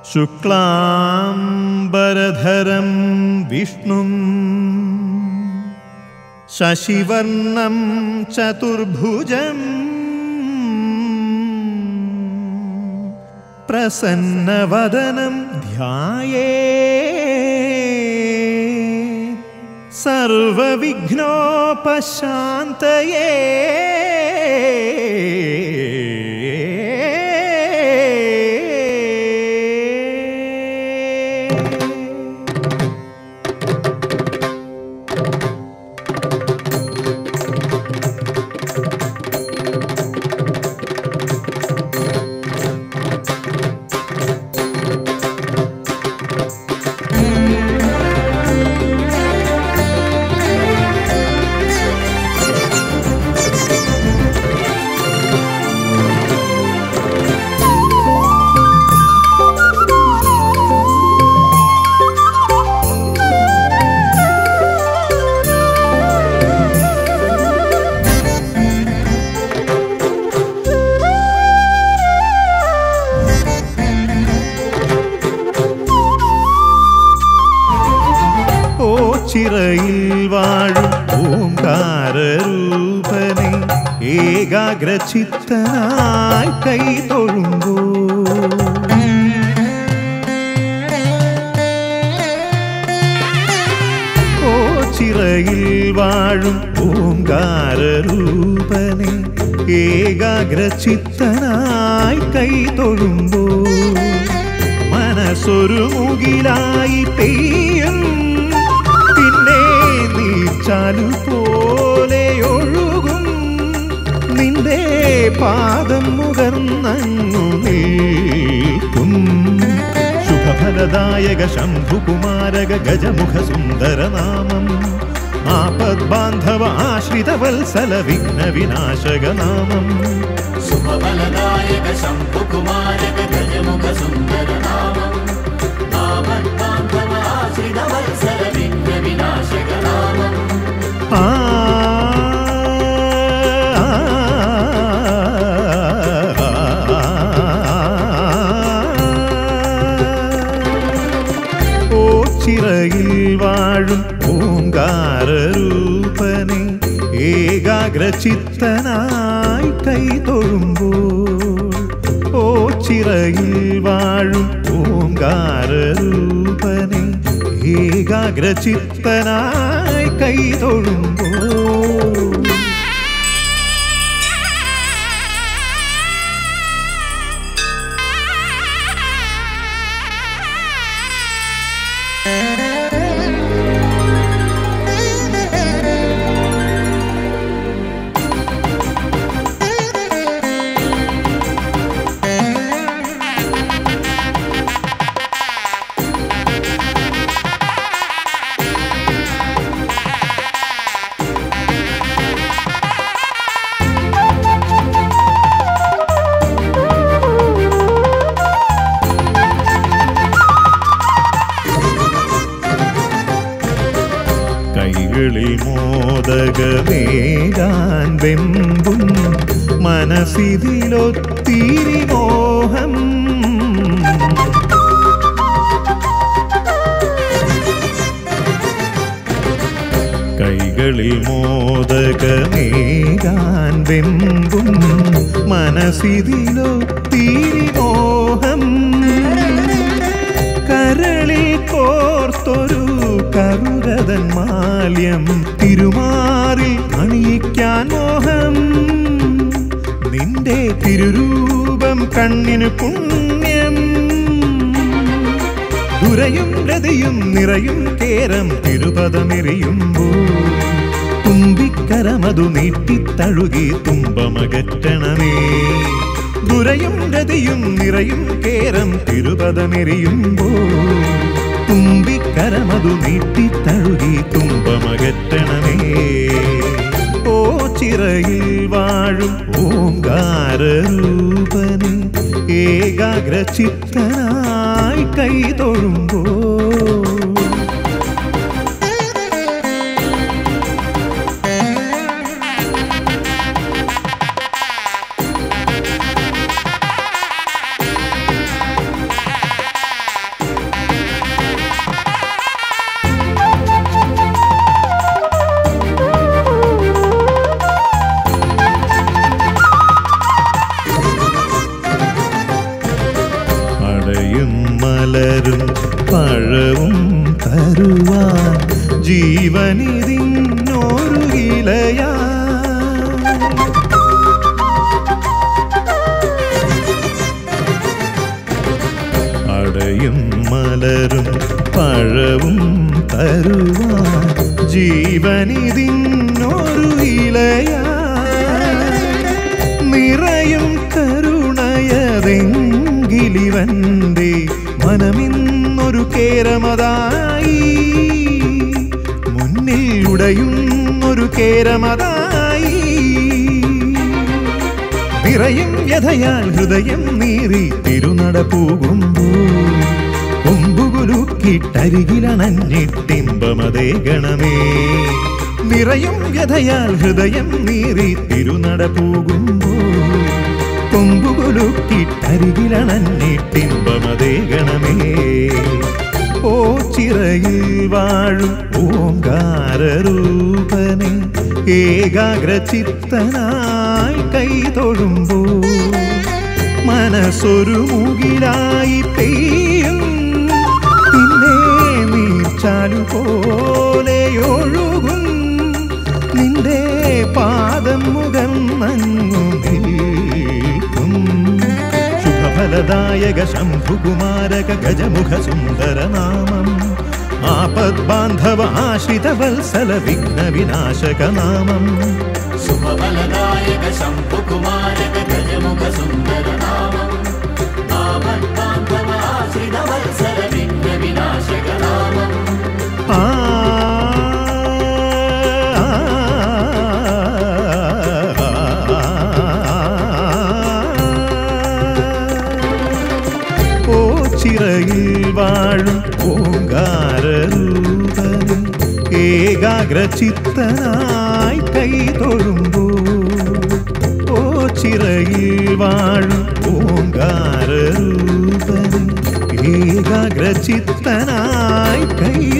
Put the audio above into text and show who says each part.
Speaker 1: ശുക്ലാംബരധരം വിഷ്ണും ശശിവർണം ചതുർഭുജം പ്രസന്നവദനം ധ്യായേ സർവവിഘ്നോപശാന്തയേ ഓ ചിറയിൽ വാഴും ഓംകാരൂപനെ ഏകാഗ്രചിത്തനായി കൈ തൊഴുമ്പോ ഓ ചിറയിൽ വാഴും ഓംകാരൂപനെ ഏകാഗ്രചിത്തനായി കൈ തൊഴുമ്പോ മനസ്സൊരു മുകിലായി പെയ്യും പിന്നെ നീച്ചാലു പോലെ ഒഴുകും നിന്റെ പാദം മുകർന്നങ്ങു നിൽക്കും ശുഭഫലദായക ശംഭുകുമാരക ഗജമുഖ സുന്ദരനാമം ആപദ്ബാന്ധവ ആശ്രിത വത്സല വിഘ്ന വിനാശക നാമം
Speaker 2: ശുഭഫലദായക ശംഭുകുമാരക ഗജമുഖ സുന്ദരനാമം ആപദ്ബാന്ധവാശ്രിത വത്സല വിഘ്ന വിനാശക നാമം
Speaker 1: ആ ഓ ചിറയിൽ വാഴും ഓങ്കാരൂപനെ ഏകാഗ്രചിത്തനായി കൈ തൊഴുമ്പോൾ ഓ ചിറയിൽ വാഴും ഓങ്കാരൂപനെ ഏകാഗ്രചിത്തനായി കൈ തൊഴുമ്പോൾ കൈകളിൽ മോദകമേകാൻ വെമ്പും മനസ്സിതിലൊത്തിരി മോഹം കൈകളിൽ മോദകമേകാൻ വെമ്പും മനസ്സിതിലൊത്തിരി മോഹം കരളിൽ കോർത്തൊരു കറുകതൻ മാല്യം തിരുമാറിൽ അണിയിക്കാൻ മോഹം നിന്റെ തിരുരൂപം കണ്ണിനു പുണ്യം ദുരയും രതിയും നിറയും കേരം തിരുപദമെറിയുമ്പോൾ തുമ്പിക്കരമതു നീട്ടിത്തഴുകി തുമ്പമകറ്റണമേ ദുരയും രതിയും നിറയും കേരം തിരുപദമെറിയുമ്പോൾ തുമ്പിക്കരമതു നീട്ടിത്തഴുകി തുമ്പമകറ്റണമേ ഓ ചിറയിൽ വാഴും ഓങ്കാരൂപനെ ഏകാഗ്രചിത്തനായി കൈ തൊഴുമ്പോ മലരും പഴവും തരുവാൻ ജീവനിതിന്നൊരു ഇലയാ അടയും മലരും പഴവും തരുവാൻ ജീവനിതിന്നൊരു ഇലയാ നിറയും കരുണയതെങ്കിലിവന്റെ മനമിന്നൊരു കേരമതായി മുന്നിൽ ഉടയുന്നൊരു കേരമതായി നിറയും വ്യഥയാൽ ഹൃദയം നീറി തിരുനട പോകുമ്പോൾ കൊമ്പുകുലുക്കിട്ടരികിലണഞ്ഞിട്ടിമ്പമതേ ഗണമേ നിറയും വ്യഥയാൽ ഹൃദയം നീറി തിരുനട പോകുമ്പോൾ കൊമ്പുകുലുക്കിട്ടരികിലണഞ്ഞിട്ടിമ്പമതേ ഗണമേ ഓ ചിറയിൽ വാഴും ഓങ്കാരൂപനെ ഏകാഗ്രചിത്തനായി കൈതൊഴുമ്പോ മനസ്സൊരു മുകിലായി പെയ്യും പിന്നെ നീർച്ചാലു പോലെ ഒഴുകും നിന്റെ പാദം മുഖർന്നങ്ങു നിൽക്കും ശുഭഫലദായക ശംഭുകുമാരക ഗജമുഖ സുന്ദരനാമം ആപദ്ബാന്ധവ ആശ്രിത വത്സല വിഘ്ന വിനാശക നാമം
Speaker 2: ശുഭഫലദായക ശംഭുകുമാരക ഗജമുഖ സുന്ദര നാമം ആപദ്ബാന്ധവാശ്രിത വത്സല വിഘ്ന വിനാശക നാമം
Speaker 1: ആ ഓ ചിറയിൽ വാഴും ഓങ്കാരൂപനും ഏകാഗ്രചിത്തനായി കൈതൊഴുമ്പോ ഓ ചിറയിൽ വാഴും ഓങ്കാരൂപനും ഏകാഗ്രചിത്തനായി കൈ